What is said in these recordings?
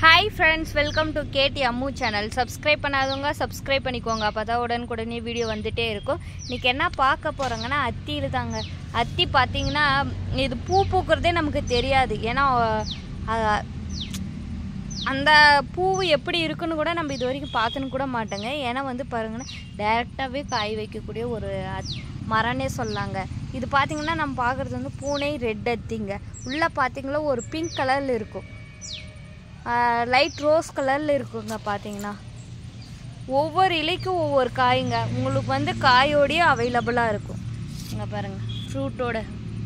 hi friends welcome to கேடி Ammu channel subscribe பண்ணாதவங்க subscribe பண்ணிக்கோங்க அப்போ தான் உடனுக்குடனே வீடியோ வந்துட்டே இருக்கும் இன்றைக்கி என்ன பார்க்க போகிறோங்கன்னா அத்தியில் தாங்க அத்தி பார்த்தீங்கன்னா இது பூ பூக்கிறதே நமக்கு தெரியாது ஏன்னா அஹ், அந்த பூ எப்படி இருக்குன்னு கூட நம்ம இது வரைக்கும் பார்த்துன்னு கூட மாட்டோங்க ஏன்னா வந்து பாருங்கன்னா டைரெக்டாகவே காய் வைக்கக்கூடிய ஒரு அத்- மரம்னே சொல்லலாங்க இது பார்த்தீங்கன்னா நம்ம பார்க்குறது வந்து பூனை ரெட் அத்திங்க உள்ளே பார்த்தீங்கன்னா ஒரு பிங்க் கலரில் இருக்கும் லைட் ரோஸ் கலரில் இருக்குங்க பார்த்தீங்கன்னா ஒவ்வொரு இலைக்கும் ஒவ்வொரு காய்ங்க உங்களுக்கு வந்து காயோடயே அவைலபிளாக இருக்கும் இங்கே பாருங்கள் ஃப்ரூட்டோட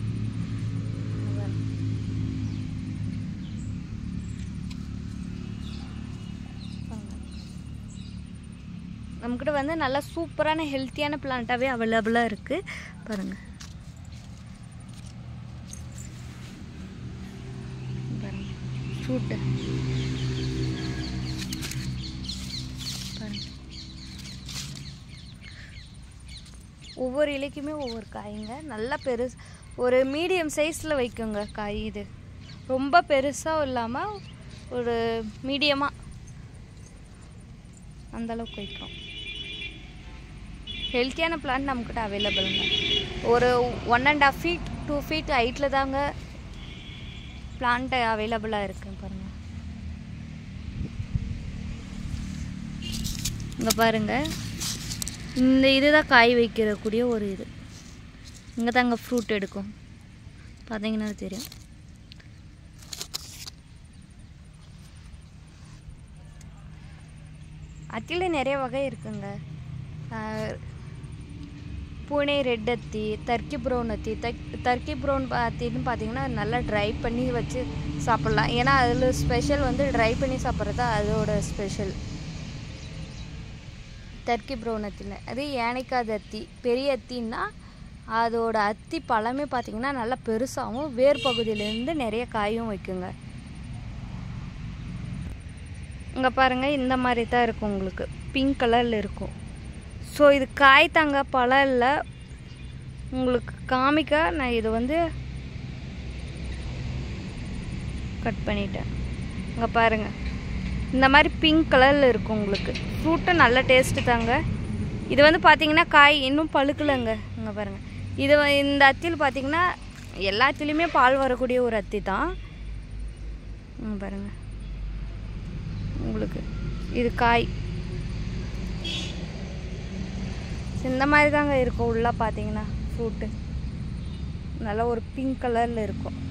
நம்மக்கிட்ட வந்து நல்லா சூப்பரான ஹெல்த்தியான பிளான்ட்டாகவே அவைலபிளாக இருக்குது பாருங்கள் பாருங்க ஃப்ரூட்டு பாருங்க ஒவ்வொரு இலைக்குமே ஒவ்வொரு காய்ங்க நல்லா பெருசு ஒரு மீடியம் சைஸில் வைக்குங்க காய் இது ரொம்ப பெருசாக இல்லாமல் ஒரு மீடியமாக அந்த அளவுக்கு வைக்கும் ஹெல்த்தியான பிளான்ட் நம்மக்கிட்ட அவைலபிளுங்க ஒரு one and half feet two feet ஹைட்டில் தாங்க பிளான்ட் அவைலபிளாக இருக்கு பாருங்க இங்கே பாருங்க இந்த இதுதான் காய் வைக்கிறக்கூடிய ஒரு இது இங்கே தாங்க ஃப்ரூட் எடுக்கும் பார்த்தீங்கன்னா தெரியும் அத்தியில் நிறைய வகை இருக்குங்க ஆஹ், பூனே ரெட் அத்தி டர்க்கி ப்ரௌன் அத்தி தக் டர்க்கி ப்ரௌன் அத்தின்னு பார்த்தீங்கன்னா நல்லா ட்ரை பண்ணி வச்சு சாப்பிட்லாம் ஏன்னா அதில் ஸ்பெஷல் வந்து ட்ரை பண்ணி சாப்பிட்றது தான் அதோட ஸ்பெஷல் டர்க்கி ப்ரௌன் அத்தியில் அது ஏனைக்காத அத்தி பெரிய அத்தின்னா அதோட அத்தி பழமே பார்த்தீங்கன்னா நல்லா பெருசாகவும் வேர் பகுதியிலேருந்து நிறைய காயும் வைக்குங்க இங்கே பாருங்கள் இந்த மாதிரி தான் இருக்கும் உங்களுக்கு பிங்க் கலரில் இருக்கும் ஸோ இது காய் தாங்க பழம் இல்லை உங்களுக்கு காமிக்க நான் இது வந்து கட் பண்ணிட்டேன் இங்கே பாருங்கள் இந்த மாதிரி பிங்க் கலரில் இருக்கும் உங்களுக்கு ஃப்ரூட்டும் நல்ல டேஸ்ட்டு தாங்க இது வந்து பார்த்தீங்கன்னா காய் இன்னும் பழுக்கலைங்க இங்கே பாருங்கள் இது வ- இந்த அத்தியில் பார்த்தீங்கன்னா எல்லாத்துலேயுமே பால் வரக்கூடிய ஒரு அத்தி தான் இங்கே பாருங்கள் உங்களுக்கு இது காய் இந்த மாதிரி தாங்க இருக்கும் உள்ளே பார்த்தீங்கன்னா ஃப்ரூட்டு நல்லா ஒரு பிங்க் கலரில் இருக்கும்